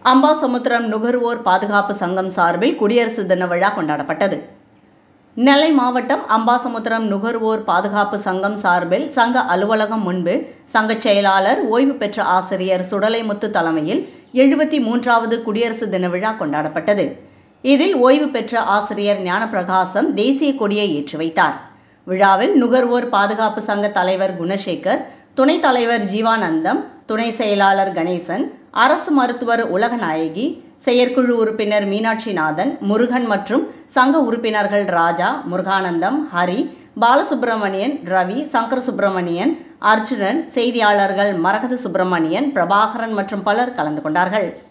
அம்பாசமுத்திரம் நுகர்வோர் பாதுகாப்பு சங்கம் சார்பில் குடியரசு தின விழா கொண்டாடப்பட்டது நெல்லை மாவட்டம் அம்பாசமுத்திரம் நுகர்வோர் பாதுகாப்பு சங்கம் சார்பில் சங்க அலுவலகம் முன்பு சங்க செயலாளர் ஓய்வு பெற்ற ஆசிரியர் சுடலைமுத்து தலைமையில் எழுபத்தி மூன்றாவது குடியரசு தின விழா கொண்டாடப்பட்டது இதில் ஓய்வு பெற்ற ஆசிரியர் ஞானப்பிரகாசம் தேசிய கொடியை ஏற்றி வைத்தார் விழாவில் நுகர்வோர் பாதுகாப்பு சங்க தலைவர் குணசேகர் துணைத் தலைவர் ஜீவானந்தம் துணை செயலாளர் கணேசன் அரசு மருத்துவர் உலகநாயகி செயற்குழு உறுப்பினர் மீனாட்சிநாதன் முருகன் மற்றும் சங்க உறுப்பினர்கள் ராஜா முருகானந்தம் ஹரி பாலசுப்பிரமணியன் ரவி சங்கர சுப்பிரமணியன் அர்ஜுனன் செய்தியாளர்கள் மரகத சுப்பிரமணியன் பிரபாகரன் மற்றும் பலர் கலந்து கொண்டார்கள்